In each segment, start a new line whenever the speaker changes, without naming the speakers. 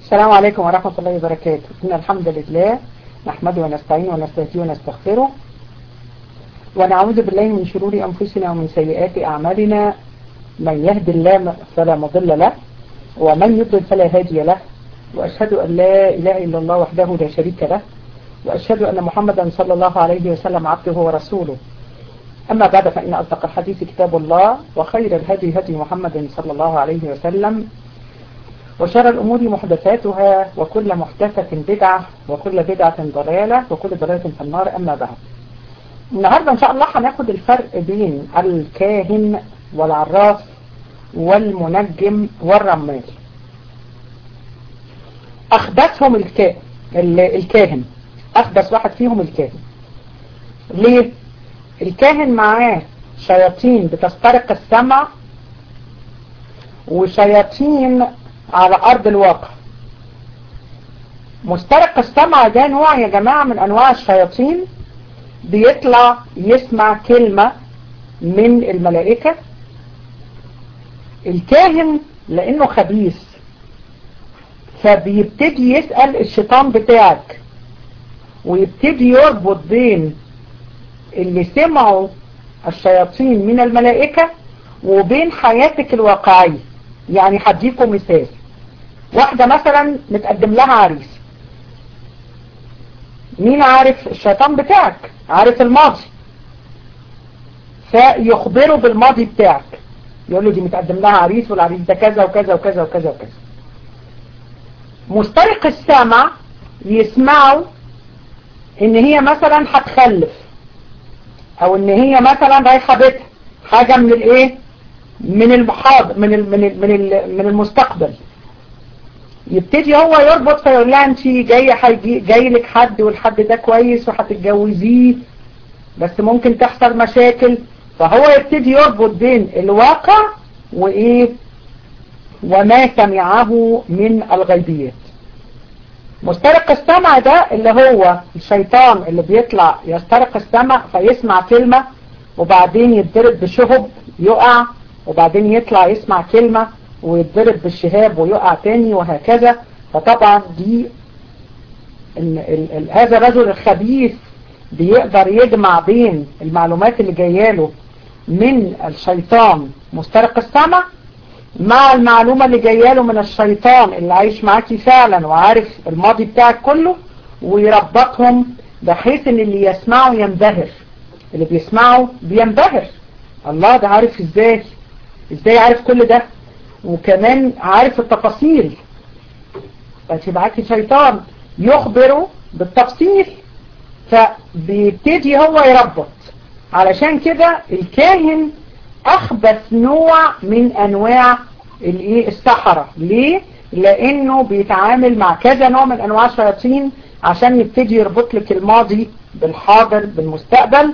السلام عليكم ورحمة الله وبركاته إن الحمد لله نحمده ونستعين ونستهديه ونستغفره ونعوذ بالله من شرور أنفسنا ومن سيئات أعمالنا من يهد الله فلا مضل له ومن يضلل فلا هادي له وأشهد أن لا إله إلا الله وحده لا شريك له وأشهد أن محمدا صلى الله عليه وسلم عبده ورسوله أما بعد فإن أصدق الحديث كتاب الله وخير الهدي هدي محمد صلى الله عليه وسلم وشر الأمور محدثاتها وكل محدثة بدعة وكل بدعة ضلالة وكل ضلالة في النار أما بعد النهاردة إن شاء الله هناخد الفرق بين الكاهن والعراف والمنجم والرمال أخبثهم الكاهن الكاهن أخبث واحد فيهم الكاهن ليه؟ الكاهن معاه شياطين بتسترق السمع وشياطين على أرض الواقع مسترق السمع ده نوع يا جماعة من أنواع الشياطين بيطلع يسمع كلمة من الملائكة الكاهن لأنه خبيث فبيبتدي يسأل الشيطان بتاعك ويبتدي يربط بين اللي سمعوا الشياطين من الملائكة وبين حياتك الواقعية يعني هديكم مثال واحدة مثلا متقدم لها عريس مين عارف الشيطان بتاعك عارف الماضي فيخبره بالماضي بتاعك يقول له دي متقدم لها عريس والعريس ده كذا وكذا وكذا وكذا وكذا مسترق السمع يسمعوا ان هي مثلا هتخلف او ان هي مثلا رايحه بيتها حاجه من الايه من المحاضر من ال من ال من ال من المستقبل يبتدي هو يربط فيقول لها انت جايه حيجي جاي لك حد والحد ده كويس وهتتجوزيه بس ممكن تحصل مشاكل فهو يبتدي يربط بين الواقع وايه وما سمعه من الغيبيات مسترق السمع ده اللي هو الشيطان اللي بيطلع يسترق السمع فيسمع كلمة وبعدين يتضرب بشهب يقع وبعدين يطلع يسمع كلمة ويتضرب بالشهاب ويقع تاني وهكذا فطبعا دي ال ال ال هذا الرجل الخبيث بيقدر يجمع بين المعلومات اللي جاياله من الشيطان مسترق السمع مع المعلومة اللي جاياله من الشيطان اللي عايش معاكي فعلا وعارف الماضي بتاعك كله ويربطهم بحيث ان اللي يسمعه ينبهر اللي بيسمعه بينبهر الله ده عارف ازاي ازاي عارف كل ده وكمان عارف التفاصيل بس معاكي شيطان يخبره بالتفصيل فبيبتدي هو يربط علشان كده الكاهن اخبث نوع من انواع الايه السحرة ليه لانه بيتعامل مع كذا نوع من انواع الشياطين عشان يبتدي يربط لك الماضي بالحاضر بالمستقبل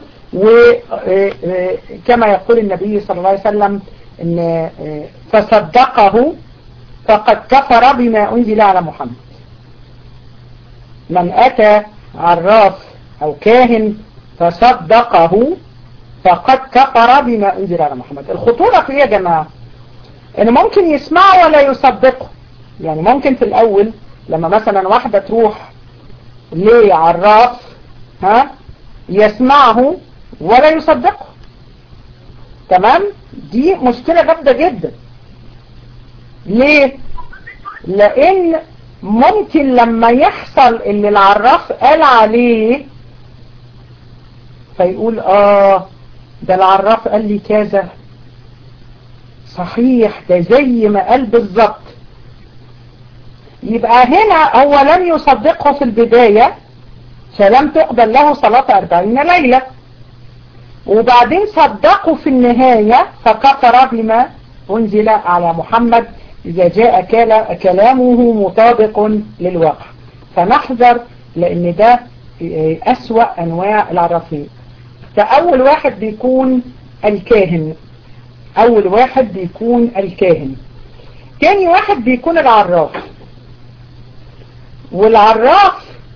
وكما يقول النبي صلى الله عليه وسلم ان فصدقه فقد كفر بما انزل على محمد من اتى عراف او كاهن فصدقه فقد كفر بما انزل على محمد الخطورة في ايه يا جماعة ان ممكن يسمعه ولا يصدقه يعني ممكن في الاول لما مثلا واحدة تروح لعراف ها يسمعه ولا يصدقه تمام دي مشكلة جامدة جدا ليه لان ممكن لما يحصل اللي العراف قال عليه فيقول اه ده العراف قال لي كذا صحيح ده زي ما قال بالظبط يبقى هنا هو لم يصدقه في البداية فلم تقبل له صلاة أربعين ليلة وبعدين صدقه في النهاية فكفر بما أنزل على محمد إذا جاء كلامه مطابق للواقع فنحذر لأن ده أسوأ أنواع العرافين فأول واحد بيكون الكاهن أول واحد بيكون الكاهن تاني واحد بيكون العراف والعراف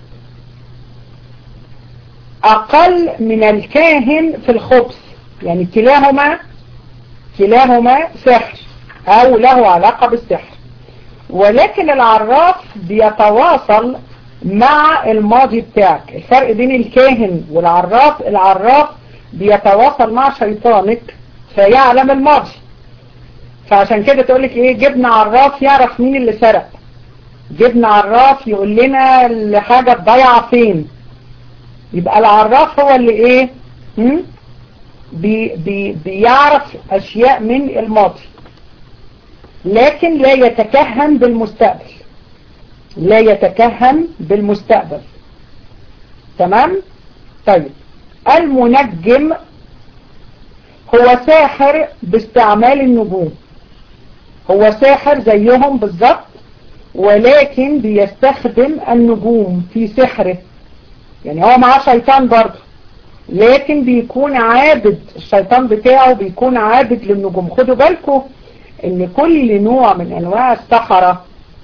أقل من الكاهن في الخبث يعني كلاهما كلاهما سحر أو له علاقة بالسحر ولكن العراف بيتواصل مع الماضي بتاعك الفرق بين الكاهن والعراف العراف بيتواصل مع شيطانك فيعلم الماضي فعشان كده تقولك ايه جبنا عراف يعرف مين اللي سرق جبنا عراف يقول لنا الحاجة الضيعة فين يبقى العراف هو اللي ايه هم؟ بي بي بيعرف اشياء من الماضي لكن لا يتكهن بالمستقبل لا يتكهن بالمستقبل تمام طيب المنجم هو ساحر باستعمال النجوم هو ساحر زيهم بالظبط ولكن بيستخدم النجوم في سحره يعني هو معاه شيطان برضه لكن بيكون عابد الشيطان بتاعه بيكون عابد للنجوم خدوا بالكم ان كل نوع من انواع السحرة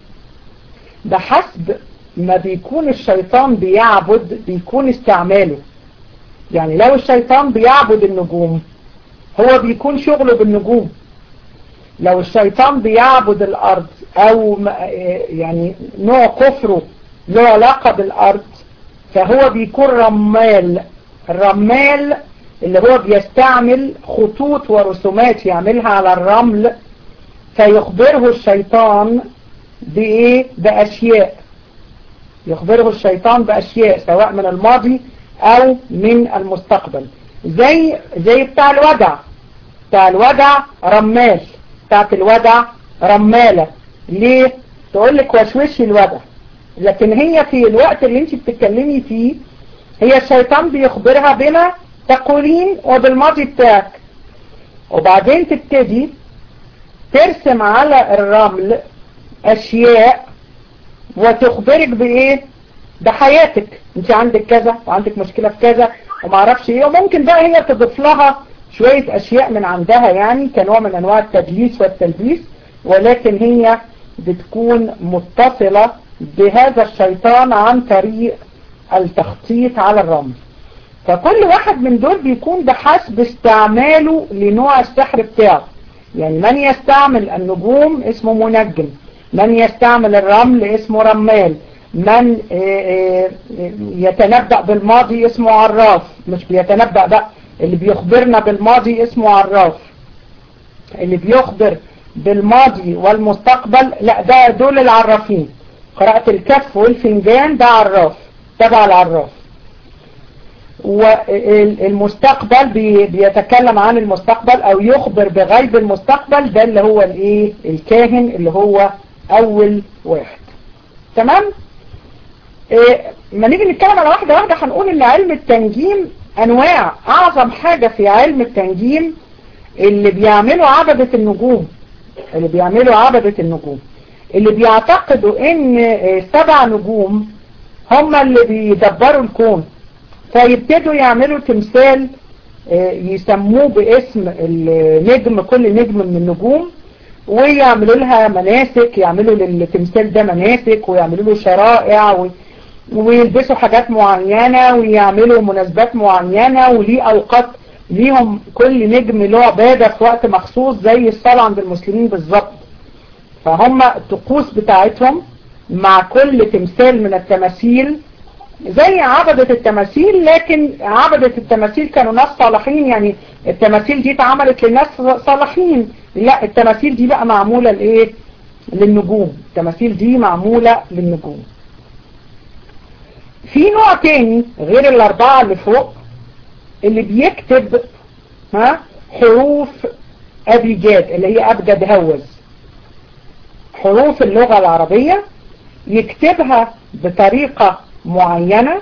بحسب ما بيكون الشيطان بيعبد بيكون استعماله يعني لو الشيطان بيعبد النجوم هو بيكون شغله بالنجوم لو الشيطان بيعبد الارض او يعني نوع كفره له علاقة بالارض فهو بيكون رمال الرمال اللي هو بيستعمل خطوط ورسومات يعملها على الرمل فيخبره الشيطان بإيه بأشياء يخبره الشيطان بأشياء سواء من الماضي أو من المستقبل زي زي بتاع الودع بتاع الودع رمال بتاعت الودع رمالة ليه تقول لك وشوشي الودع لكن هي في الوقت اللي انت بتتكلمي فيه هي الشيطان بيخبرها بما تقولين وبالماضي بتاعك وبعدين تبتدي ترسم على الرمل اشياء وتخبرك بايه بحياتك انت عندك كذا وعندك مشكلة في كذا ومعرفش ايه وممكن بقى هي تضيف لها شوية اشياء من عندها يعني كنوع من انواع التدليس والتلبيس ولكن هي بتكون متصلة بهذا الشيطان عن طريق التخطيط على الرمل فكل واحد من دول بيكون بحسب استعماله لنوع السحر بتاعه يعني من يستعمل النجوم اسمه منجم من يستعمل الرمل اسمه رمال من يتنبأ بالماضي اسمه عراف مش بيتنبأ بقى اللي بيخبرنا بالماضي اسمه عراف اللي بيخبر بالماضي والمستقبل لا ده دول العرافين قراءة الكف والفنجان ده عراف تبع العراف والمستقبل بيتكلم عن المستقبل او يخبر بغيب المستقبل ده اللي هو الايه الكاهن اللي هو اول واحد تمام إيه ما نيجي نتكلم على واحدة واحدة هنقول ان علم التنجيم انواع اعظم حاجة في علم التنجيم اللي بيعملوا عبدة النجوم اللي بيعملوا عبدة النجوم اللي بيعتقدوا ان سبع نجوم هم اللي بيدبروا الكون فيبتدوا يعملوا تمثال يسموه باسم النجم كل نجم من النجوم ويعملوا لها مناسك يعملوا للتمثال ده مناسك ويعملوا له شرائع ويلبسوا حاجات معينة ويعملوا مناسبات معينة وليه اوقات ليهم كل نجم له عبادة في وقت مخصوص زي الصلاة عند المسلمين بالظبط فهم الطقوس بتاعتهم مع كل تمثال من التماثيل زي عبدة التماثيل لكن عبدة التماثيل كانوا ناس صالحين يعني التماثيل دي اتعملت لناس صالحين لا التماثيل دي بقى معمولة لايه للنجوم التماثيل دي معمولة للنجوم في نوع تاني غير الاربعة اللي فوق اللي بيكتب ها حروف ابيجاد اللي هي ابجد هوز حروف اللغة العربية يكتبها بطريقة معينة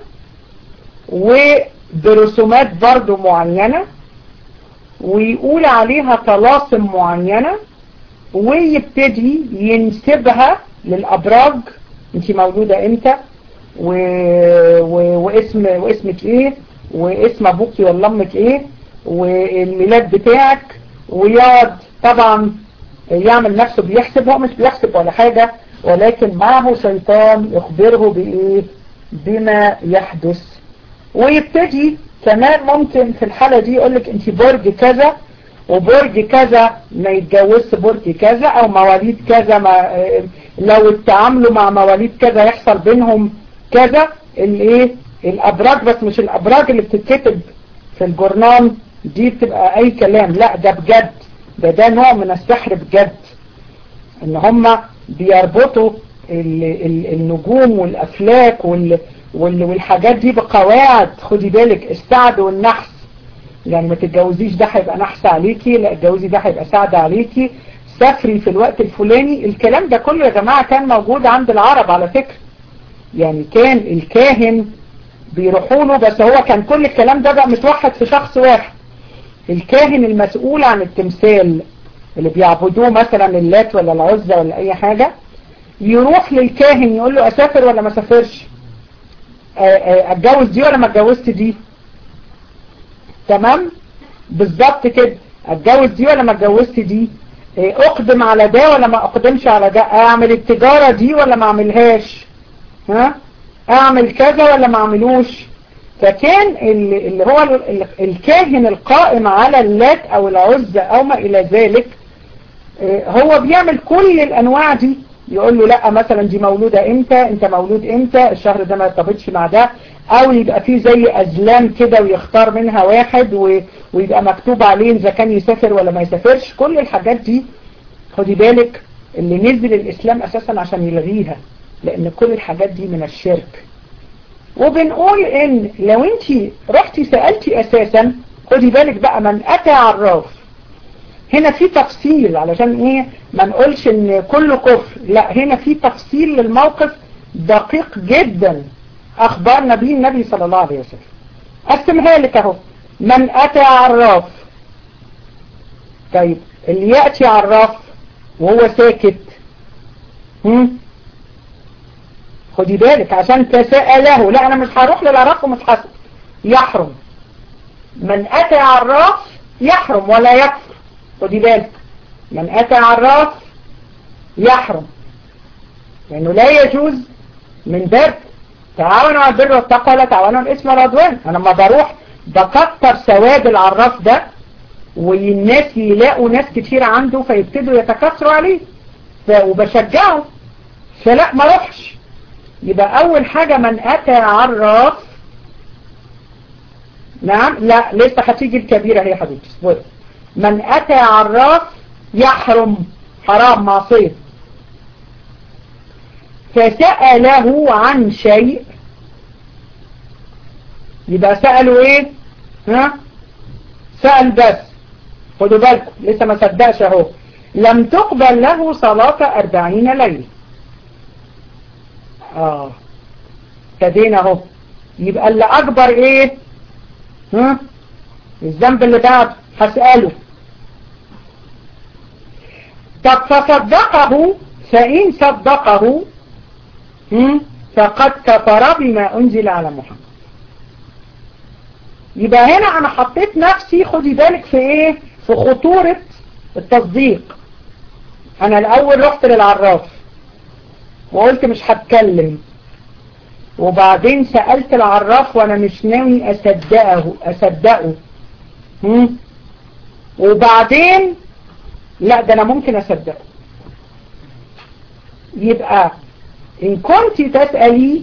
وبرسومات برضو معينة ويقول عليها طلاسم معينة ويبتدي ينسبها للأبراج انت موجودة امتى و... و... واسم واسمك ايه واسم ابوكي ولا امك ايه والميلاد بتاعك ويقعد طبعا يعمل نفسه بيحسب هو مش بيحسب ولا حاجة ولكن معه شيطان يخبره بايه بما يحدث ويبتدي كمان ممكن في الحالة دي يقولك انت برج كذا وبرج كذا ما يتجوزش برج كذا او مواليد كذا ما لو التعاملوا مع مواليد كذا يحصل بينهم كذا الايه الابراج بس مش الابراج اللي بتتكتب في الجورنال دي بتبقى اي كلام لا ده بجد ده ده نوع من السحر بجد ان هم بيربطوا ال ال النجوم والافلاك وال وال والحاجات دي بقواعد خدي بالك السعد والنحس يعني ما تتجوزيش ده هيبقى نحس عليكي لا اتجوزي ده هيبقى سعد عليكي سافري في الوقت الفلاني الكلام ده كله يا جماعة كان موجود عند العرب على فكرة يعني كان الكاهن بيروحوا له بس هو كان كل الكلام ده بقى متوحد في شخص واحد الكاهن المسؤول عن التمثال اللي بيعبدوه مثلا اللات ولا العزة ولا اي حاجة يروح للكاهن يقول له اسافر ولا ما اسافرش اتجوز دي ولا ما اتجوزت دي تمام بالظبط كده اتجوز دي ولا ما اتجوزت دي اقدم على ده ولا ما اقدمش على ده اعمل التجارة دي ولا ما اعملهاش ها اعمل كذا ولا ما اعملوش فكان اللي هو الكاهن القائم على اللات او العزة او ما الى ذلك هو بيعمل كل الانواع دي يقول له لا مثلا دي مولودة امتى انت مولود امتى الشهر ده ما يرتبطش مع ده او يبقى فيه زي ازلام كده ويختار منها واحد ويبقى مكتوب عليه اذا كان يسافر ولا ما يسافرش كل الحاجات دي خدي بالك اللي نزل الاسلام اساسا عشان يلغيها لان كل الحاجات دي من الشرك وبنقول ان لو انت رحتي سألتي اساسا خدي بالك بقى من اتى عراف هنا في تفصيل علشان ايه ما نقولش ان كله كفر لا هنا في تفصيل للموقف دقيق جدا اخبرنا به النبي صلى الله عليه وسلم قسمها لك اهو من اتى عراف طيب اللي يأتي عراف وهو ساكت هم خدي بالك عشان تسأله لا انا مش هروح للعراف ومش هسأل يحرم من اتى عراف يحرم ولا يكفر خدي بالك من اتى عراف يحرم لانه لا يجوز من باب تعاونوا على البر والتقوى ولا تعاونوا على الاسم والعدوان انا لما بروح بكتر سواد العراف ده والناس يلاقوا ناس كتير عنده فيبتدوا يتكاثروا عليه وبشجعه فلا ما روحش يبقى اول حاجة من اتى عراف نعم لا لسه هتيجي الكبيرة هي حبيبتي اصبري من اتى عراف يحرم حرام معصية فسأله عن شيء يبقى سألوا ايه ها سأل بس خدوا بالكم لسه ما صدقش اهو لم تقبل له صلاة أربعين ليلة اه ابتدينا اهو يبقى اللي اكبر ايه ها الذنب اللي بعد هسأله طب فصدقه فإن صدقه فقد كفر بما أنزل على محمد يبقى هنا أنا حطيت نفسي خدي بالك في إيه في خطورة التصديق أنا الأول رحت للعراف وقلت مش هتكلم وبعدين سألت العراف وأنا مش ناوي أصدقه أصدقه هم؟ وبعدين لا ده أنا ممكن أصدقه يبقى إن كنت تسألي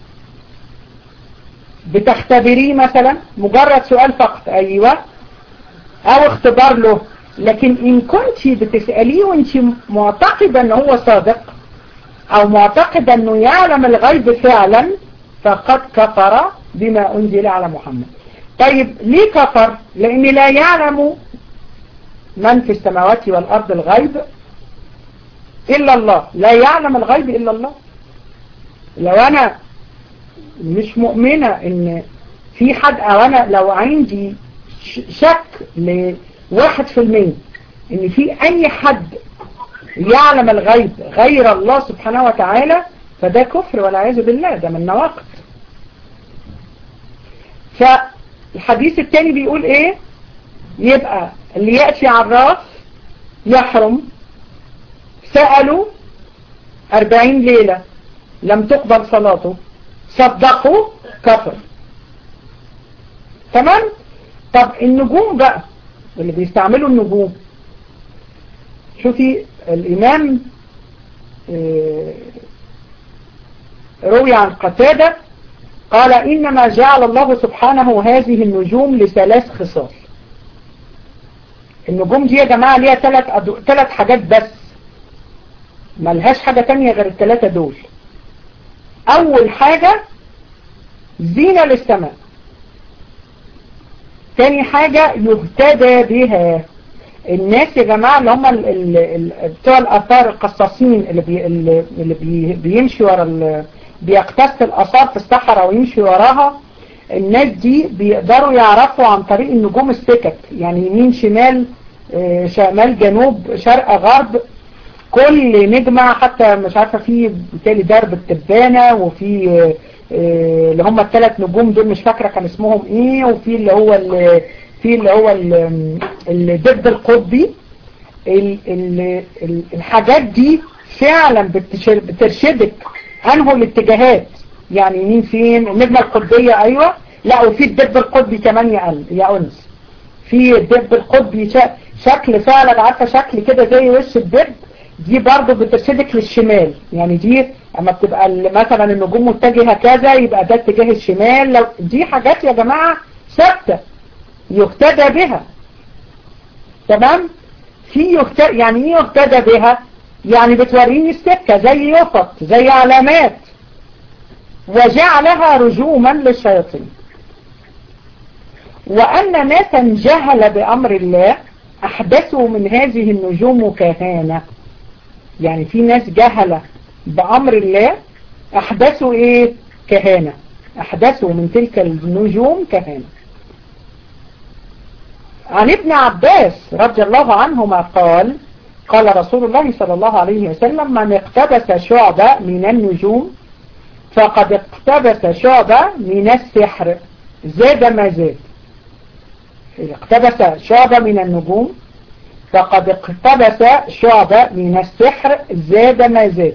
بتختبريه مثلا مجرد سؤال فقط أيوة أو اختبار له لكن إن كنت بتسأليه وانت معتقدة أنه هو صادق أو معتقدة أنه يعلم الغيب فعلا فقد كفر بما أنزل على محمد طيب ليه كفر لأن لا يعلم من في السماوات والأرض الغيب إلا الله لا يعلم الغيب إلا الله لو أنا مش مؤمنة إن في حد أو أنا لو عندي شك لواحد في المية إن في أي حد يعلم الغيب غير الله سبحانه وتعالى فده كفر والعياذ بالله ده من نواقض فالحديث التاني بيقول ايه يبقى اللي يأتي عراف يحرم سألوا أربعين ليلة لم تقبل صلاته صدقوا كفر تمام طب النجوم بقى اللي بيستعملوا النجوم شوفي الإمام روي عن قتادة قال إنما جعل الله سبحانه هذه النجوم لثلاث خصال النجوم دي يا جماعة ليها ثلاث ثلاث حاجات بس ملهاش حاجة تانية غير الثلاثة دول أول حاجة زينة للسماء تاني حاجة يهتدى بها الناس يا جماعة اللي هم بتوع الآثار القصاصين اللي, بي اللي بي بيمشي ورا بيقتص الآثار في الصحراء ويمشي وراها الناس دي بيقدروا يعرفوا عن طريق النجوم السكك يعني يمين شمال شمال جنوب شرق غرب كل نجمة حتى مش عارفة في بالتالي درب التبانة وفي اللي هم الثلاث نجوم دول مش فاكرة كان اسمهم ايه وفي اللي هو اللي في اللي هو الدب القطبي ال ال ال الحاجات دي فعلا بترشدك انه الاتجاهات يعني مين فين النجمة القطبية ايوه لا وفي الدب القطبي كمان يا قلب يا انس في الدب القطبي شكل فعلا عارفة شكل كده زي وش الدب دي برضو بترشدك للشمال يعني دي اما بتبقى مثلا النجوم متجهة كذا يبقى ده اتجاه الشمال لو دي حاجات يا جماعة ثابته يهتدى بها تمام في يهتدى يعني ايه يهتدى بها يعني بتوريني السكة زي يفط زي علامات وجعلها رجوما للشياطين وأن ناسا جهل بأمر الله أحدثوا من هذه النجوم كهانة يعني في ناس جهل بأمر الله أحدثوا إيه كهانة أحدثوا من تلك النجوم كهانة عن ابن عباس رضي الله عنهما قال قال رسول الله صلى الله عليه وسلم من اقتبس شعبة من النجوم فقد اقتبس شعبة من السحر زاد ما زاد اقتبس شعبة من النجوم فقد اقتبس شعبة من السحر زاد ما زاد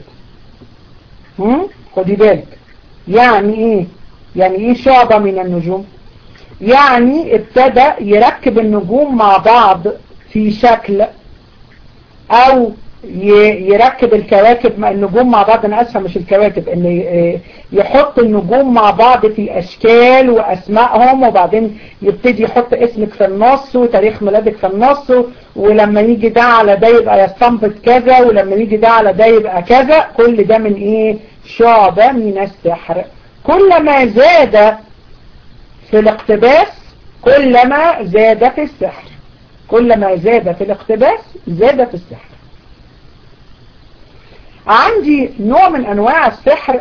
خدي بالك يعني ايه يعني ايه شعبة من النجوم يعني ابتدى يركب النجوم مع بعض في شكل او يركب الكواكب النجوم مع بعض انا اسفه مش الكواكب ان يحط النجوم مع بعض في اشكال واسمائهم وبعدين يبتدي يحط اسمك في النص وتاريخ ميلادك في النص ولما يجي ده على ده يبقى يستنبط كذا ولما يجي ده على ده يبقى كذا كل ده من ايه شعبة من السحر كلما زاد في الاقتباس كلما زاد في السحر كلما زاد في الاقتباس زاد في السحر عندي نوع من انواع السحر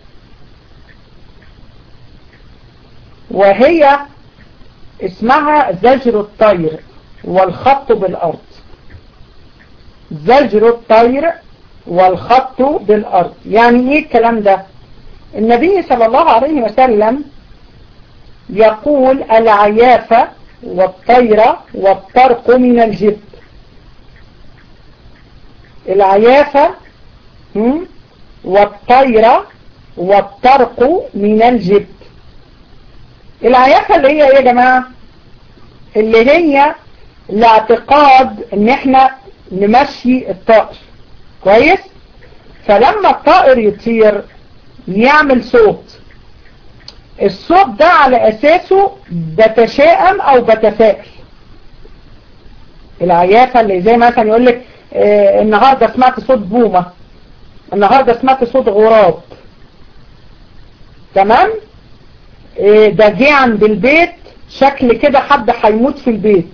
وهي اسمها زجر الطير والخط بالارض زجر الطير والخط بالارض يعني ايه الكلام ده النبي صلى الله عليه وسلم يقول العيافة والطيرة والطرق من الجب العيافة والطيرة والطرق من الجب العيافة اللي هي ايه يا جماعة اللي هي الاعتقاد ان احنا نمشي الطائر كويس فلما الطائر يطير يعمل صوت الصوت ده على اساسه بتشائم او بتفائل العيافة اللي زي مثلا يقول لك اه النهاردة سمعت صوت بومة النهاردة سمعت صوت غراب تمام اه ده جه عند البيت شكل كده حد هيموت في البيت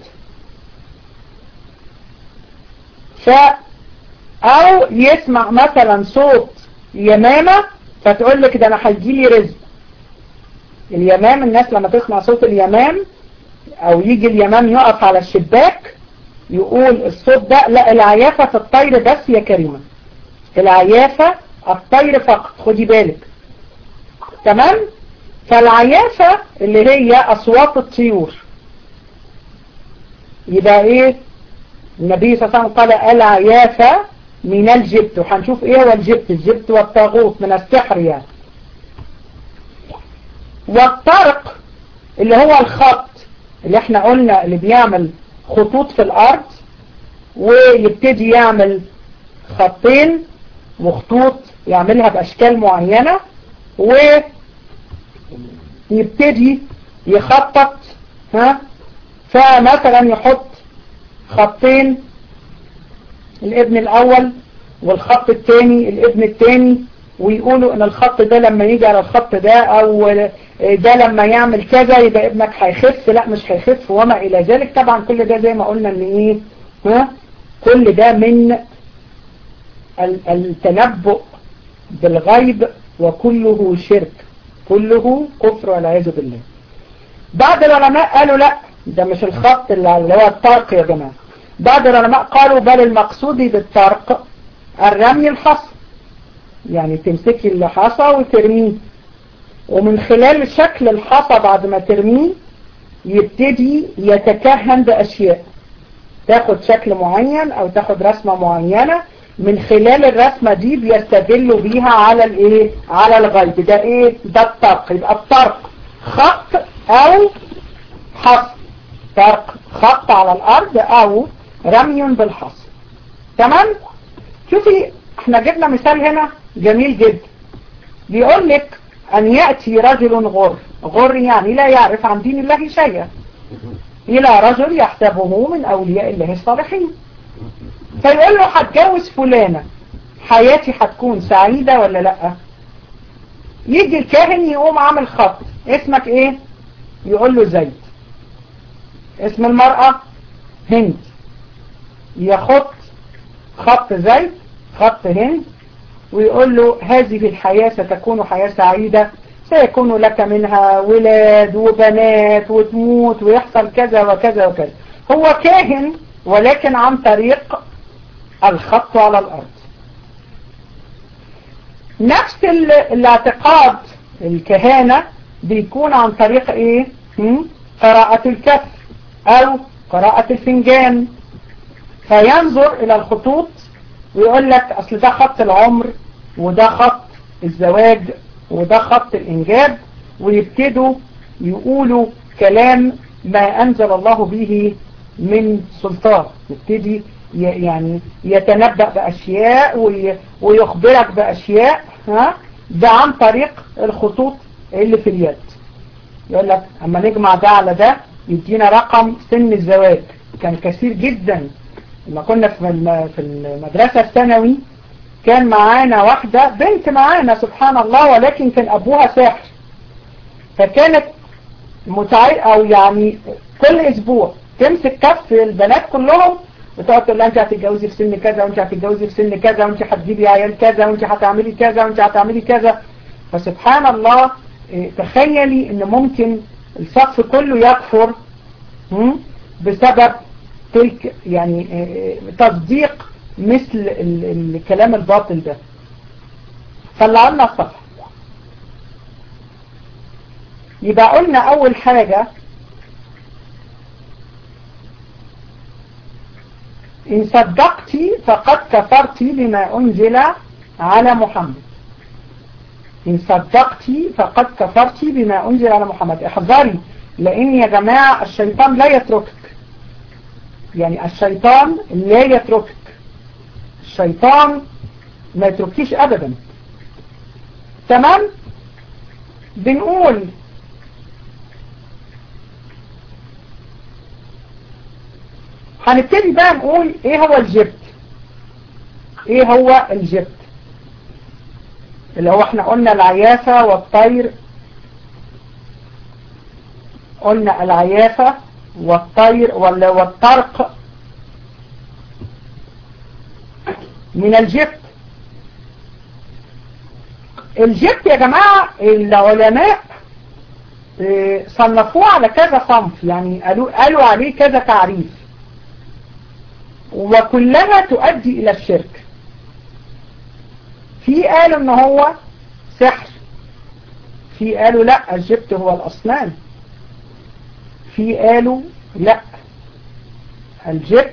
ف او يسمع مثلا صوت يمامة فتقول لك ده انا هيجيلي رزق اليمام الناس لما تسمع صوت اليمام او يجي اليمام يقف على الشباك يقول الصوت ده لا العيافة في الطير بس يا كريمة العيافة الطير فقط خدي بالك تمام فالعيافة اللي هي اصوات الطيور يبقى ايه النبي صلى الله عليه وسلم قال العيافة من الجبت وهنشوف ايه هو الجبت الجبت والطاغوت من السحر يعني والطرق اللي هو الخط اللي احنا قلنا اللي بيعمل خطوط في الارض ويبتدي يعمل خطين وخطوط يعملها بأشكال معينة ويبتدي يخطط ها فمثلا يحط خطين الابن الأول والخط الثاني الابن الثاني ويقولوا ان الخط ده لما يجي على الخط ده او ده لما يعمل كذا يبقى ابنك هيخف لا مش هيخف وما الى ذلك طبعا كل ده زي ما قلنا ان ايه ها كل ده من التنبؤ بالغيب وكله شرك كله كفر والعياذ بالله بعض العلماء قالوا لا ده مش الخط اللي هو الطرق يا جماعة بعض العلماء قالوا بل المقصود بالطرق الرمي الحصى يعني تمسكي الحصى وترميه ومن خلال شكل الحصى بعد ما ترميه يبتدي يتكهن بأشياء تاخد شكل معين او تاخد رسمة معينة من خلال الرسمة دي بيستدلوا بيها على الايه على الغيب ده ايه ده الطرق يبقى الطرق خط او حصى طرق خط على الارض او رمي بالحصى تمام شوفي احنا جبنا مثال هنا جميل جدا بيقول لك ان يأتي رجل غر غر يعني لا يعرف عن دين الله شيئا الى رجل يحسبه من اولياء الله الصالحين فيقول له هتجوز فلانة حياتي هتكون سعيدة ولا لا يجي الكاهن يقوم عامل خط اسمك ايه يقول له زيد اسم المرأة هند يخط خط زيد خط هند ويقول له هذه الحياة ستكون حياة سعيدة سيكون لك منها ولاد وبنات وتموت ويحصل كذا وكذا وكذا هو كاهن ولكن عن طريق الخط على الأرض نفس الاعتقاد الكهانة بيكون عن طريق ايه قراءة الكف او قراءة الفنجان فينظر الى الخطوط ويقول لك اصل ده خط العمر وده خط الزواج وده خط الانجاب ويبتدوا يقولوا كلام ما انزل الله به من سلطان يبتدي يعني يتنبأ بأشياء ويخبرك بأشياء ها ده عن طريق الخطوط اللي في اليد يقول لك اما نجمع ده على ده يدينا رقم سن الزواج كان كثير جدا لما كنا في المدرسة الثانوي كان معانا واحدة بنت معانا سبحان الله ولكن كان أبوها ساحر فكانت متعي أو يعني كل أسبوع تمسك كف البنات كلهم وتقعد تقول لها انت هتتجوزي في سن كذا وانت هتتجوزي في سن كذا وانت هتجيبي عيال كذا وانت هتعملي كذا وانت هتعملي كذا فسبحان الله تخيلي ان ممكن الصف كله يكفر بسبب تلك يعني تصديق مثل الكلام الباطل ده طلعنا الصفحة يبقى قلنا اول حاجة إن صدقت فقد كفرت بما أنزل على محمد إن صدقت فقد كفرت بما أنزل على محمد احذري لأن يا جماعة الشيطان لا يتركك يعني الشيطان لا يتركك الشيطان ما يتركيش أبدا تمام بنقول هنبتدي بقى نقول ايه هو الجبت ايه هو الجبت اللي هو احنا قلنا العيافة والطير قلنا العيافة والطير والطرق من الجبت الجبت يا جماعة العلماء صنفوه على كذا صنف يعني قالوا, قالوا عليه كذا تعريف وكلها تؤدي الى الشرك في قالوا ان هو سحر في قالوا لا الجبت هو الاصنام في قالوا لا الجبت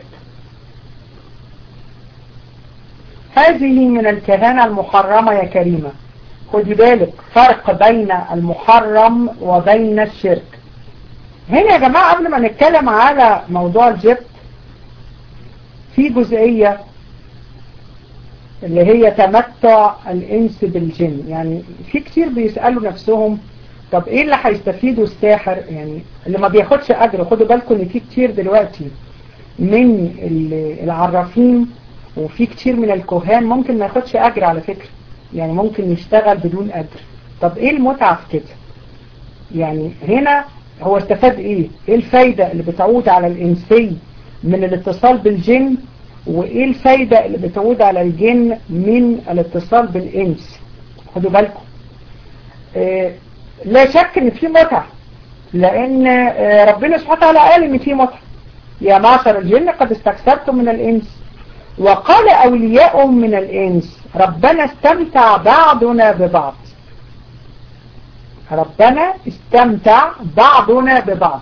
هذه من الكهانة المحرمة يا كريمة خدي بالك فرق بين المحرم وبين الشرك هنا يا جماعة قبل ما نتكلم على موضوع الجبت في جزئية اللي هي تمتع الإنس بالجن يعني في كتير بيسألوا نفسهم طب ايه اللي هيستفيده الساحر يعني اللي ما بياخدش اجر خدوا بالكم ان في كتير دلوقتي من العرافين وفي كتير من الكهان ممكن ما ياخدش اجر على فكرة يعني ممكن يشتغل بدون اجر طب ايه المتعة في كده يعني هنا هو استفاد ايه ايه الفايدة اللي بتعود على الانسي من الاتصال بالجن وايه الفايدة اللي بتعود على الجن من الاتصال بالانس خدوا بالكم اه لا شك ان في متعة لان اه ربنا سبحانه وتعالى قال ان في متعة يا معشر الجن قد استكثرتم من الانس وقال اولياء من الانس ربنا استمتع بعضنا ببعض ربنا استمتع بعضنا ببعض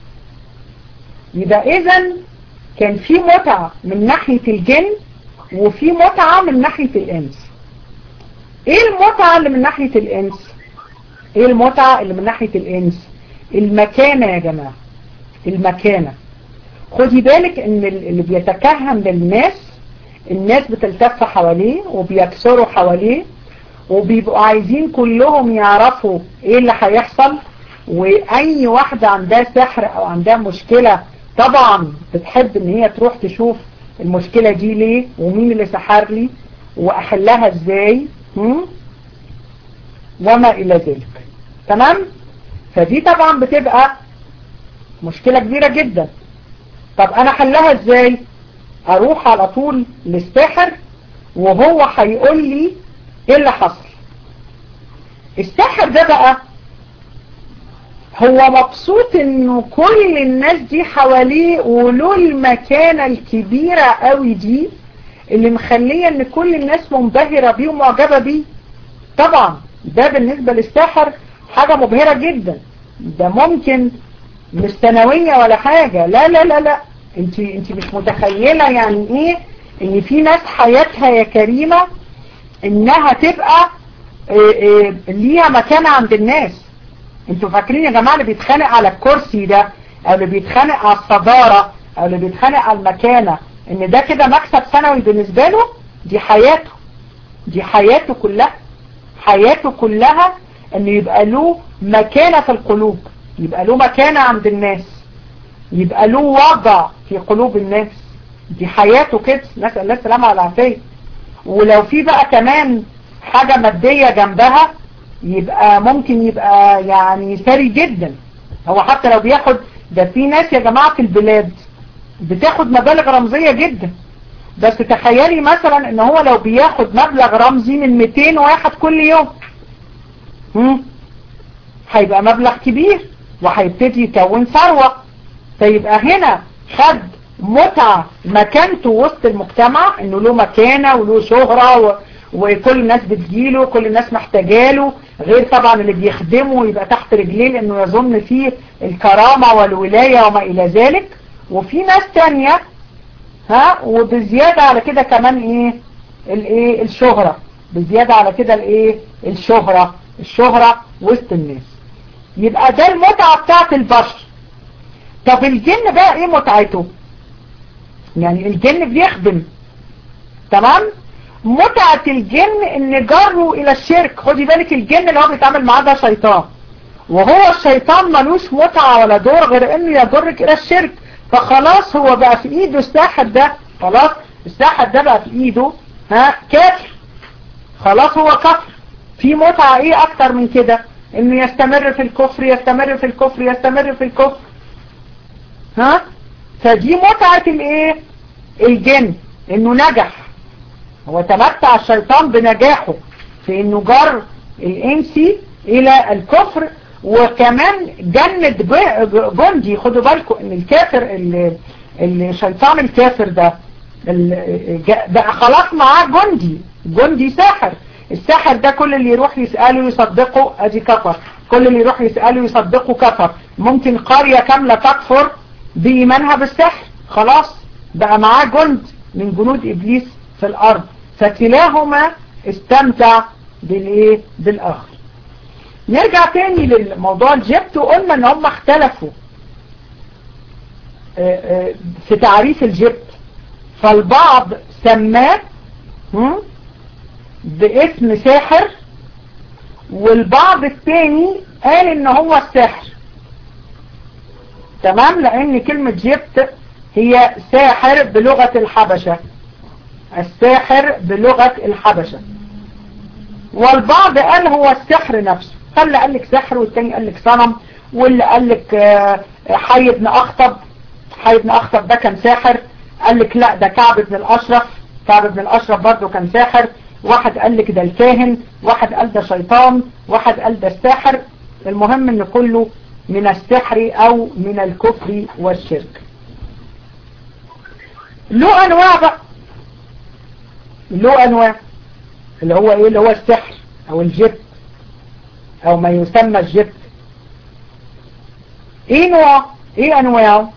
يبقى اذا كان في متعة من ناحية الجن وفي متعة من ناحية الانس ايه المتعة اللي من ناحية الانس ايه المتعة اللي من ناحية الانس المكانة يا جماعة المكانة خدي بالك ان اللي بيتكهن للناس الناس بتلتف حواليه وبيكسروا حواليه وبيبقوا عايزين كلهم يعرفوا ايه اللي هيحصل واي واحدة عندها سحر او عندها مشكلة طبعا بتحب ان هي تروح تشوف المشكلة دي ليه ومين اللي سحر لي واحلها ازاي وما الى ذلك تمام فدي طبعا بتبقى مشكلة كبيرة جدا طب انا حلها ازاي اروح على طول للساحر وهو هيقول لي ايه اللي حصل الساحر ده بقى هو مبسوط انه كل الناس دي حواليه وله المكانة الكبيرة قوي دي اللي مخليه ان كل الناس منبهرة بيه ومعجبة بيه طبعا ده بالنسبة للساحر حاجة مبهرة جدا ده ممكن مش ثانوية ولا حاجة لا لا لا لا انت انت مش متخيلة يعني ايه ان في ناس حياتها يا كريمة انها تبقى ايه ايه ليها مكانة عند الناس انتوا فاكرين يا جماعة اللي بيتخانق على الكرسي ده او اللي بيتخانق على الصدارة او اللي بيتخانق على المكانة ان ده كده مكسب سنوي بالنسبة له دي حياته دي حياته كلها حياته كلها ان يبقى له مكانة في القلوب يبقى له مكانة عند الناس يبقى له وضع في قلوب الناس دي حياته كده نسأل الله السلامة والعافية ولو في بقى كمان حاجة مادية جنبها يبقى ممكن يبقى يعني ثري جدا هو حتى لو بياخد ده في ناس يا جماعة في البلاد بتاخد مبالغ رمزية جدا بس تخيلي مثلا ان هو لو بياخد مبلغ رمزي من 200 واحد كل يوم هم هيبقى مبلغ كبير وهيبتدي يكون ثروة فيبقى هنا خد متعة مكانته وسط المجتمع انه له مكانة وله شهرة و... وكل الناس بتجيله كل الناس محتاجاله غير طبعا اللي بيخدمه يبقى تحت رجليه لانه يظن فيه الكرامة والولاية وما الى ذلك وفي ناس تانية ها وبزيادة على كده كمان ايه الايه الشهرة بزيادة على كده الايه الشهرة الشهرة وسط الناس يبقى ده المتعة بتاعت البشر طب الجن بقى ايه متعته يعني الجن بيخدم تمام متعة الجن ان جره الى الشرك خدي بالك الجن اللي هو بيتعامل معاه ده شيطان وهو الشيطان ملوش متعة ولا دور غير انه يجرك الى الشرك فخلاص هو بقى في ايده الساحر ده خلاص الساحر ده بقى في ايده ها كافر خلاص هو كفر في متعة ايه اكتر من كده انه يستمر في الكفر يستمر في الكفر يستمر في الكفر ها فدي متعة الايه الجن انه نجح هو تمتع الشيطان بنجاحه في انه جر الانسي الى الكفر وكمان جند جندي خدوا بالكم ان الكافر الشيطان الكافر ده بقى خلاص معاه جندي جندي ساحر الساحر ده كل اللي يروح يسأله يصدقه ادي كفر كل اللي يروح يسأله يصدقه كفر ممكن قرية كاملة تكفر بإيمانها بالسحر خلاص بقى معاه جند من جنود إبليس في الأرض فكلاهما استمتع بالايه بالاخر نرجع تاني للموضوع الجبت وقلنا ان هم اختلفوا في تعريف الجبت فالبعض سماه باسم ساحر والبعض التاني قال ان هو الساحر تمام لان كلمة جبت هي ساحر بلغة الحبشة الساحر بلغة الحبشة والبعض قال هو السحر نفسه فاللي قال لك سحر والتاني قال لك صنم واللي قال لك حي بن اخطب حي بن اخطب ده كان ساحر قال لك لا ده كعب بن الاشرف كعب بن الاشرف برضه كان ساحر واحد قال لك ده الكاهن واحد قال ده شيطان واحد قال ده الساحر المهم ان كله من السحر او من الكفر والشرك له انواع بقى له انواع اللي هو ايه اللي هو السحر او الجبت او ما يسمى الجبت ايه نوع ايه انواعه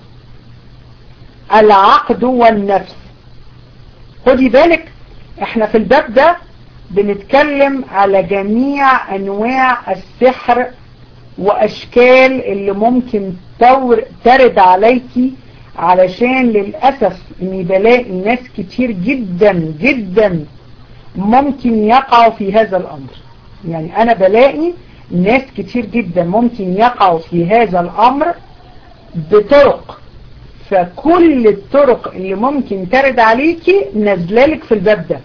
العقد والنفس خدي بالك احنا في الباب ده بنتكلم على جميع انواع السحر واشكال اللي ممكن تور ترد عليكي علشان للأسف اني بلاقي ناس كتير جدا جدا ممكن يقعوا في هذا الامر يعني انا بلاقي ناس كتير جدا ممكن يقعوا في هذا الامر بطرق فكل الطرق اللي ممكن ترد عليكي نزلالك في الباب ده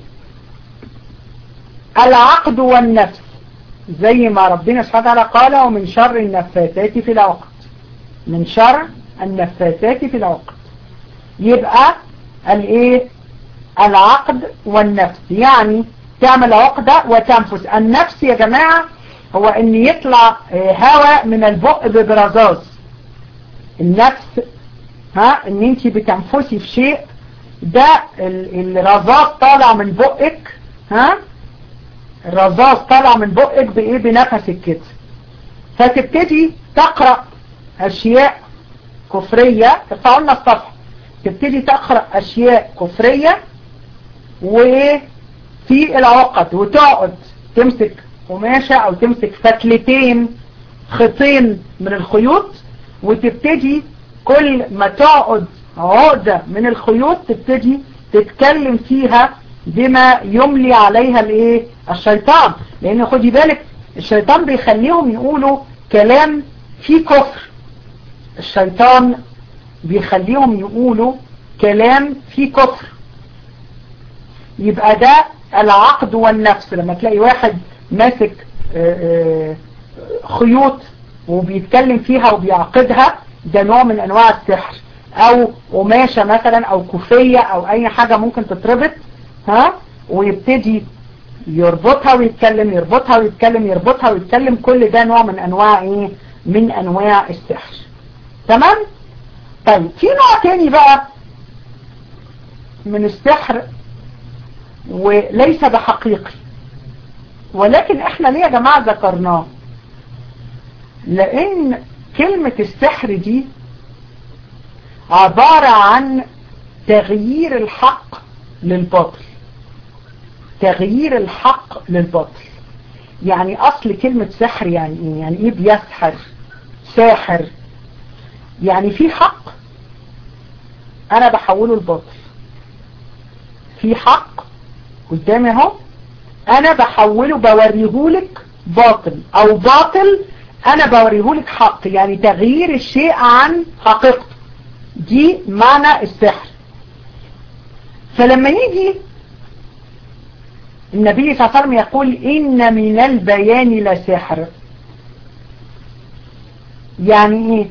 العقد والنفس زي ما ربنا سبحانه وتعالى قال ومن شر النفاثات في العقد من شر النفاثات في العقد يبقى الايه العقد والنفس يعني تعمل عقدة وتنفس النفس يا جماعة هو ان يطلع هواء من البق ببرزاز النفس ها ان انت بتنفسي في شيء ده الرذاذ طالع من بقك ها الرذاذ طالع من بقك بايه بنفسك كده فتبتدي تقرأ اشياء كفرية تفعلنا الصفحة تبتدي تقرأ اشياء كفرية وفي العقد وتقعد تمسك قماشة او تمسك فتلتين خيطين من الخيوط وتبتدي كل ما تقعد عقدة من الخيوط تبتدي تتكلم فيها بما يملي عليها الايه الشيطان لان خدي بالك الشيطان بيخليهم يقولوا كلام فيه كفر الشيطان بيخليهم يقولوا كلام فيه كفر يبقى ده العقد والنفس لما تلاقي واحد ماسك خيوط وبيتكلم فيها وبيعقدها ده نوع من انواع السحر او قماشة مثلا او كوفية او اي حاجة ممكن تتربط ها ويبتدي يربطها ويتكلم يربطها ويتكلم يربطها ويتكلم كل ده نوع من انواع ايه من انواع السحر تمام طيب في نوع تاني بقى من السحر وليس بحقيقي ولكن احنا ليه يا جماعة ذكرناه لان كلمة السحر دي عبارة عن تغيير الحق للباطل تغيير الحق للباطل يعني اصل كلمة سحر يعني ايه يعني ايه بيسحر ساحر يعني في حق انا بحوله الباطل في حق قدامي اهو انا بحوله بوريهولك باطل او باطل انا بوريهولك حق يعني تغيير الشيء عن حقيقته دي معنى السحر فلما يجي النبي صلى الله عليه وسلم يقول إن من البيان لسحر يعني ايه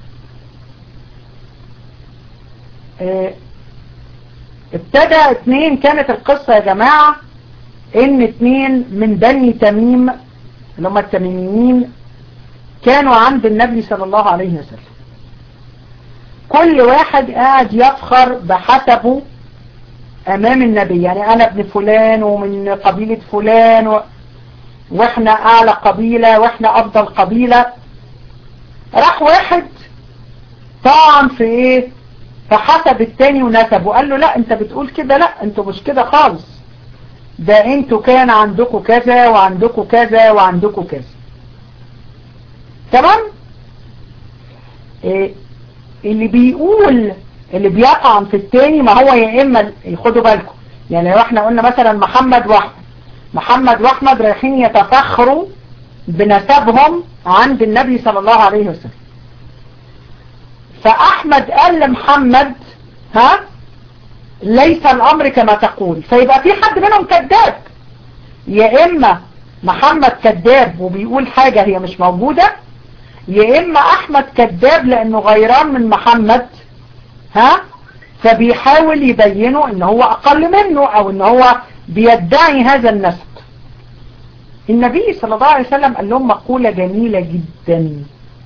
اه ابتدى اتنين كانت القصة يا جماعة ان اتنين من بني تميم اللي هم التميميين كانوا عند النبي صلى الله عليه وسلم كل واحد قاعد يفخر بحسبه امام النبي يعني انا ابن فلان ومن قبيلة فلان و... واحنا اعلى قبيلة واحنا افضل قبيلة راح واحد طعن في ايه فحسب التاني ونسب وقال له لا انت بتقول كده لا انتوا مش كده خالص ده انتوا كان عندكم كذا وعندكم كذا وعندكم كذا تمام إيه اللي بيقول اللي بيقع في التاني ما هو يا اما خدوا بالكم يعني لو احنا قلنا مثلا محمد واحمد محمد واحمد رايحين يتفخروا بنسبهم عند النبي صلى الله عليه وسلم فاحمد قال لمحمد ها ليس الامر كما تقول فيبقى في حد منهم كذاب يا اما محمد كذاب وبيقول حاجة هي مش موجودة يا اما احمد كذاب لانه غيران من محمد ها فبيحاول يبينه ان هو اقل منه او ان هو بيدعي هذا النسب النبي صلى الله عليه وسلم قال لهم مقولة جميلة جدا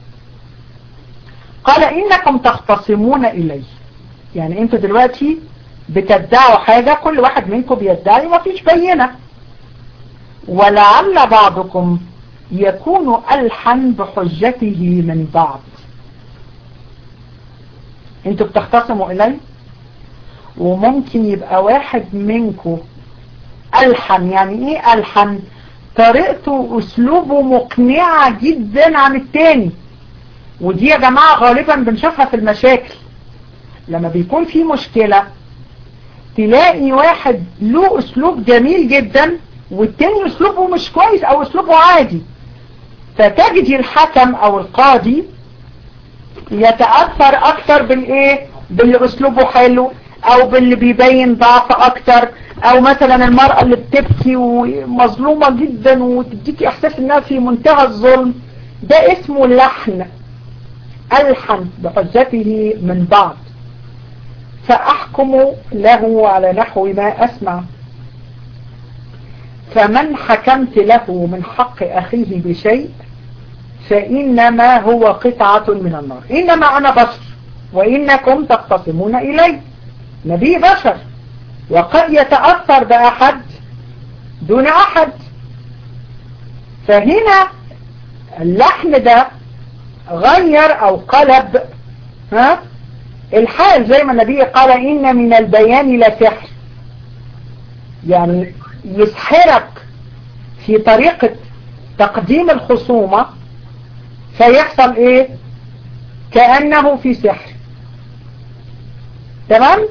قال انكم تختصمون الي يعني انتوا دلوقتي بتدعوا حاجة كل واحد منكم بيدعي ومفيش بينة ولعل بعضكم يكون ألحن بحجته من بعض انتوا بتختصموا الي وممكن يبقى واحد منكم ألحن يعني ايه ألحن طريقته واسلوبه مقنعة جدا عن التاني ودي يا جماعة غالبا بنشوفها في المشاكل لما بيكون في مشكلة تلاقي واحد له اسلوب جميل جدا والتاني اسلوبه مش كويس او اسلوبه عادي فتجد الحكم او القاضي يتأثر اكتر بالايه باللي اسلوبه حلو او باللي بيبين ضعف اكتر او مثلا المرأة اللي بتبكي ومظلومة جدا وتديك احساس انها في منتهى الظلم ده اسمه اللحن الحن بحجته من بعض فاحكم له على نحو ما اسمع فمن حكمت له من حق اخيه بشيء فانما هو قطعة من النار انما انا بشر وانكم تختصمون الي نبي بشر وقد يتأثر بأحد دون أحد فهنا اللحن ده غير أو قلب ها الحال زي ما النبي قال إن من البيان لسحر يعني يسحرك في طريقة تقديم الخصومة فيحصل ايه كأنه في سحر تمام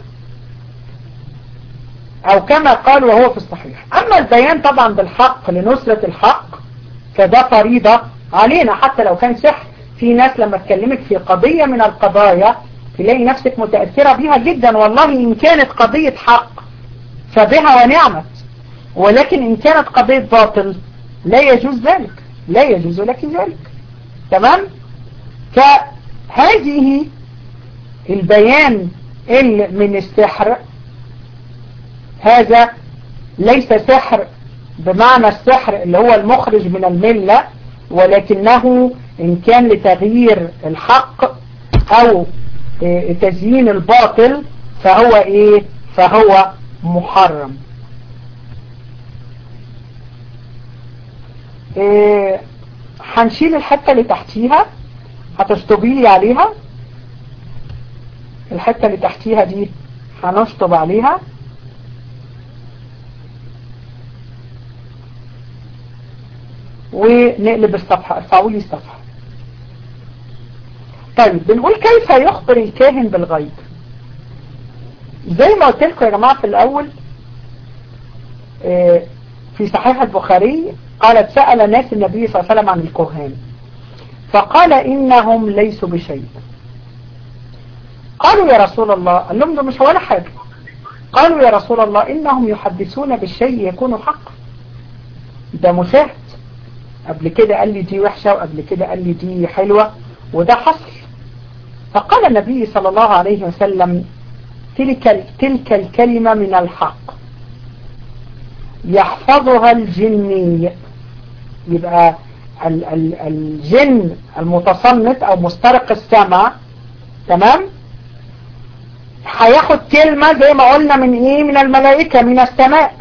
او كما قال وهو في الصحيح اما البيان طبعا بالحق لنصرة الحق فده فريضة علينا حتى لو كان سحر في ناس لما تكلمك في قضية من القضايا تلاقي نفسك متأثرة بها جدا والله ان كانت قضية حق فبها ونعمت ولكن ان كانت قضية باطل لا يجوز ذلك لا يجوز لك ذلك تمام فهذه البيان من السحر هذا ليس سحر بمعنى السحر اللي هو المخرج من الملة ولكنه إن كان لتغيير الحق أو تزيين الباطل فهو إيه فهو محرم إيه هنشيل الحتة اللي تحتيها هتشطبي لي عليها الحتة اللي تحتيها دي هنشطب عليها ونقلب الصفحة ارفعوا لي الصفحة طيب بنقول كيف يخبر الكاهن بالغيب زي ما قلت لكم يا جماعة في الأول في صحيح البخاري قالت سأل ناس النبي صلى الله عليه وسلم عن الكهان فقال إنهم ليسوا بشيء قالوا يا رسول الله قال لهم ده مش ولا حاجة قالوا يا رسول الله إنهم يحدثون بالشيء يكون حق ده مشاهد قبل كده قال لي دي وحشة وقبل كده قال لي دي حلوة وده حصل فقال النبي صلى الله عليه وسلم تلك, تلك الكلمة من الحق يحفظها الجني يبقى ال ال الجن المتصنت او مسترق السمع تمام هياخد كلمة زي ما قلنا من ايه من الملائكة من السماء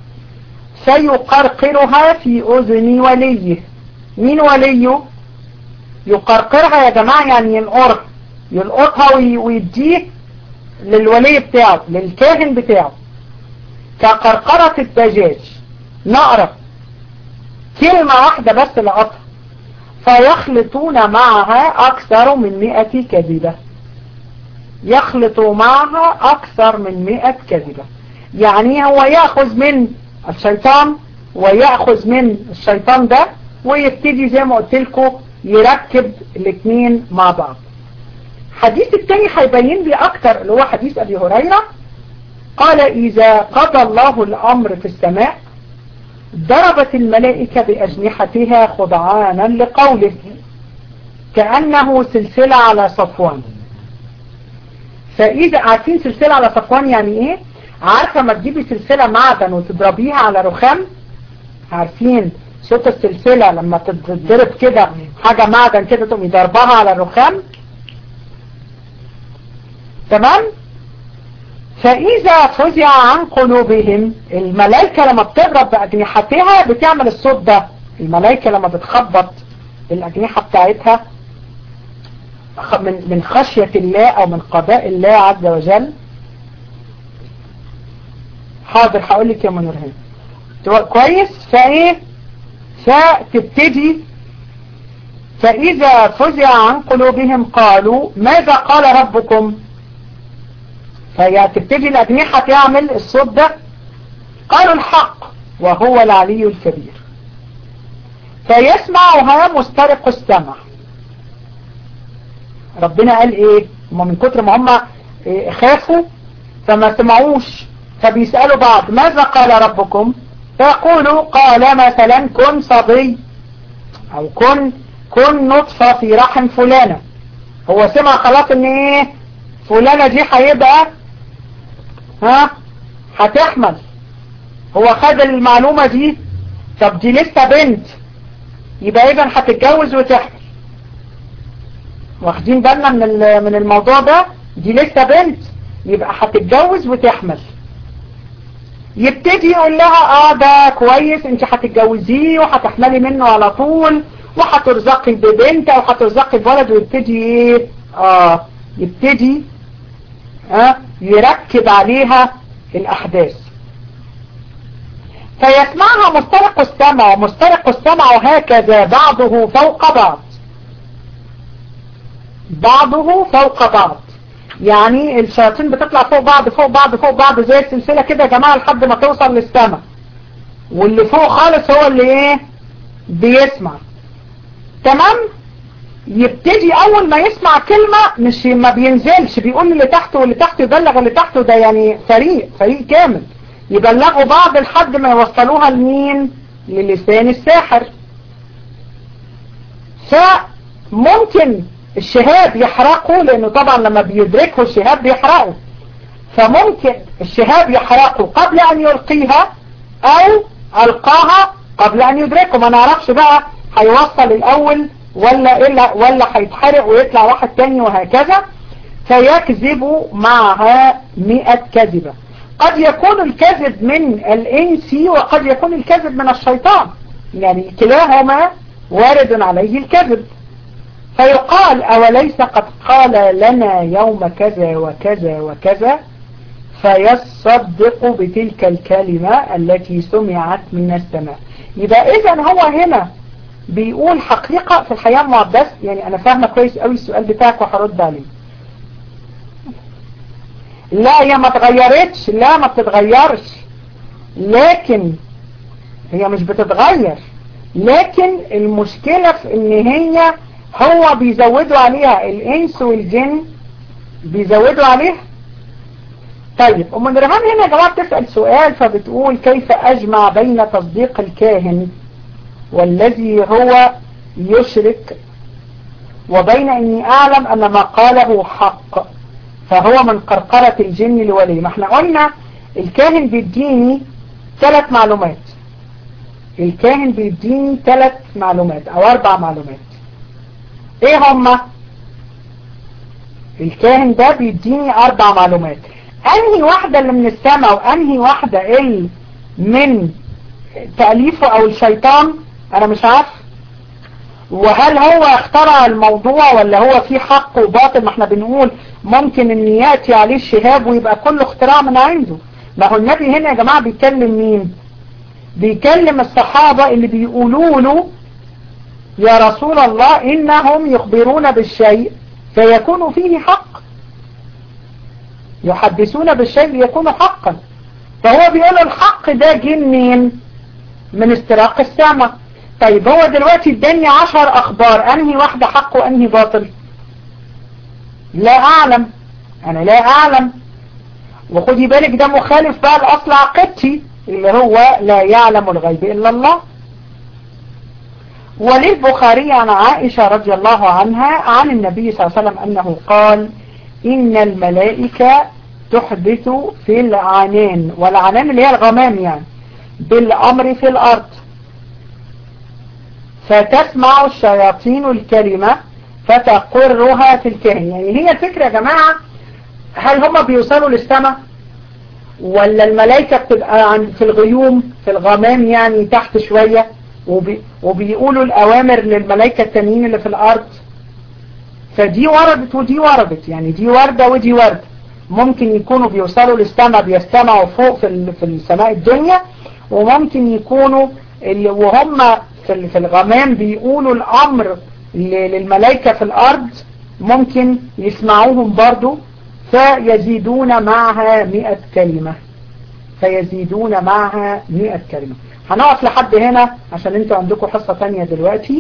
سيقرقرها في اذن وليه مين وليه يقرقرها يا جماعة يعني ينقرها يلقطها ويديه للولي بتاعه للكاهن بتاعه كقرقرة الدجاج نقرة كلمة واحدة بس لقطها فيخلطون معها أكثر من مئة كذبة يخلط معها أكثر من مئة كذبة يعني هو يأخذ من الشيطان ويأخذ من الشيطان ده ويبتدي زي ما قلت لكم يركب الاثنين مع بعض حديث التاني هيبين لي اكتر اللي هو حديث ابي هريرة قال اذا قضى الله الامر في السماء ضربت الملائكة باجنحتها خضعانا لقوله كأنه سلسلة على صفوان فاذا عارفين سلسلة على صفوان يعني ايه عارفة ما تجيبي سلسلة معدن وتضربيها على رخام عارفين صوت السلسلة لما تتضرب كده حاجة معدن كده تقومي ضربها على الرخام تمام فإذا فزع عن قلوبهم الملائكة لما بتضرب بأجنحتها بتعمل الصوت ده الملائكة لما بتخبط الأجنحة بتاعتها من من خشية الله أو من قضاء الله عز وجل حاضر هقول لك يا منورهان كويس فايه فتبتدي فإذا فزع عن قلوبهم قالوا ماذا قال ربكم فهي تبتدي الأجنحة تعمل الصوت ده قالوا الحق وهو العلي الكبير فيسمعها مسترق السمع ربنا قال ايه هم من كتر ما هم إيه خافوا فما سمعوش فبيسألوا بعض ماذا قال ربكم فيقولوا قال مثلا كن صبي او كن كن نطفة في رحم فلانة هو سمع خلاص ان ايه فلانة دي هيبقى ها هتحمل هو خد المعلومة دي طب دي لسه بنت يبقى اذا هتتجوز وتحمل واخدين بالنا من من الموضوع ده دي لسه بنت يبقى هتتجوز وتحمل يبتدي يقول لها اه ده كويس انت هتتجوزيه وهتحملي منه على طول وهترزقي ببنت او هترزقي بولد ويبتدي ايه اه يبتدي اه يركب عليها الاحداث فيسمعها مسترق السمع ومسترق السمع وهكذا بعضه فوق بعض بعضه فوق بعض يعني الشياطين بتطلع فوق بعض فوق بعض فوق بعض زي السلسلة كده يا جماعة لحد ما توصل للسماء واللي فوق خالص هو اللي ايه بيسمع تمام يبتدي اول ما يسمع كلمة مش ما بينزلش بيقول اللي تحته واللي تحته يبلغ اللي تحته ده يعني فريق فريق كامل يبلغوا بعض لحد ما يوصلوها لمين للسان الساحر فممكن الشهاب يحرقه لانه طبعا لما بيدركه الشهاب بيحرقه فممكن الشهاب يحرقه قبل ان يلقيها او القاها قبل ان يدركه ما نعرفش بقى هيوصل الاول ولا إلا ولا هيتحرق ويطلع واحد تاني وهكذا فيكذب معها مئة كذبة قد يكون الكذب من الانس وقد يكون الكذب من الشيطان يعني كلاهما وارد عليه الكذب فيقال أوليس قد قال لنا يوم كذا وكذا وكذا فيصدق بتلك الكلمة التي سمعت من السماء يبقى إذا هو هنا بيقول حقيقة في الحياة المعدس يعني أنا فاهمة كويس قوي السؤال بتاعك وهرد عليه لا هي ما تغيرتش لا ما بتتغيرش لكن هي مش بتتغير لكن المشكلة في ان هي هو بيزودوا عليها الانس والجن بيزودوا عليها طيب ام نرهان هنا يا جماعة بتسأل سؤال فبتقول كيف اجمع بين تصديق الكاهن والذي هو يشرك وبين اني اعلم ان ما قاله حق فهو من قرقرة الجن لولي ما احنا قلنا الكاهن بيديني ثلاث معلومات الكاهن بيديني ثلاث معلومات او اربع معلومات ايه هما الكاهن ده بيديني اربع معلومات انهي واحدة اللي من السماء وانهي واحدة اللي من تأليفه او الشيطان انا مش عارف وهل هو اخترع الموضوع ولا هو في حق وباطل ما احنا بنقول ممكن ان يأتي عليه الشهاب ويبقى كله اختراع من عنده ما هو النبي هنا يا جماعة بيكلم مين بيكلم الصحابة اللي بيقولوا له يا رسول الله إنهم يخبرون بالشيء فيكون فيه حق يحدثون بالشيء ليكون حقا فهو بيقول الحق ده جه منين من استراق السماء طيب هو دلوقتي اداني عشر اخبار انهي واحدة حق وانهي باطل لا اعلم انا لا اعلم وخدي بالك ده مخالف بقى الاصل عقيدتي اللي هو لا يعلم الغيب الا الله وللبخاري عن عائشة رضي الله عنها عن النبي صلى الله عليه وسلم انه قال ان الملائكة تحدث في العنان والعنان اللي هي الغمام يعني بالامر في الارض فتسمع الشياطين الكلمة فتقرها في الكاهن يعني هي الفكرة يا جماعة هل هم بيوصلوا للسماء ولا الملائكة بتبقى عن في الغيوم في الغمام يعني تحت شوية وبي وبيقولوا الأوامر للملائكة التانيين اللي في الأرض فدي وردت ودي وردت يعني دي وردة ودي وردة ممكن يكونوا بيوصلوا للسماء بيستمعوا فوق في في السماء الدنيا وممكن يكونوا اللي وهم في في الغمام بيقولوا الأمر للملائكة في الأرض ممكن يسمعوهم برضو فيزيدون معها مئة كلمة فيزيدون معها مئة كلمة هنقف لحد هنا عشان انتوا عندكم حصة تانية دلوقتي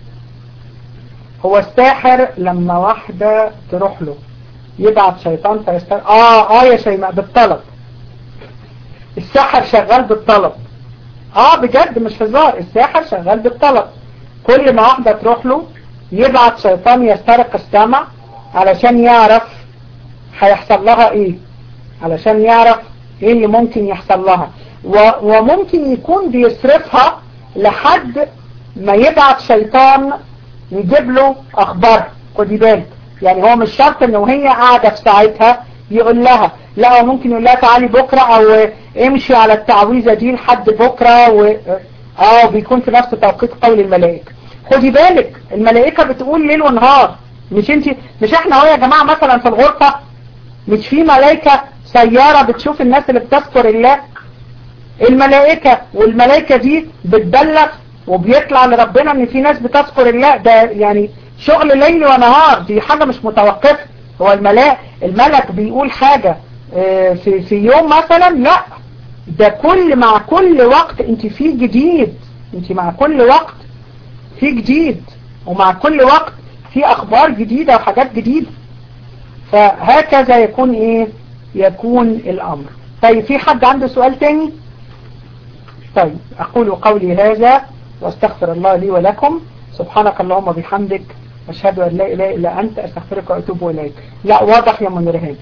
هو الساحر لما واحدة تروح له يبعت شيطان فيستر اه اه يا شيماء بالطلب الساحر شغال بالطلب اه بجد مش هزار الساحر شغال بالطلب كل ما واحدة تروح له يبعت شيطان يسترق السمع علشان يعرف هيحصل لها ايه علشان يعرف ايه اللي ممكن يحصل لها وممكن يكون بيصرفها لحد ما يبعت شيطان يجيب له اخبار خدي بالك يعني هو مش شرط ان وهي قاعدة في ساعتها يقول لها لا هو ممكن يقول لها تعالي بكرة او امشي على التعويذة دي لحد بكرة و... اه بيكون في نفس توقيت قول الملائكة خدي بالك الملائكة بتقول ليل ونهار مش انت مش احنا اهو يا جماعة مثلا في الغرفة مش في ملائكة سيارة بتشوف الناس اللي بتذكر الله الملائكة والملائكة دي بتبلغ وبيطلع لربنا ان في ناس بتذكر الله ده يعني شغل ليل ونهار دي حاجة مش متوقفة هو الملاك الملك بيقول حاجة في في يوم مثلا لا ده كل مع كل وقت انت في جديد انت مع كل وقت في جديد ومع كل وقت في اخبار جديدة وحاجات جديدة فهكذا يكون ايه يكون الامر طيب في حد عنده سؤال تاني طيب اقول قولي هذا واستغفر الله لي ولكم سبحانك اللهم بحمدك أشهد أن لا إله إلا أنت أستغفرك وأتوب إليك لا واضح يا منرهان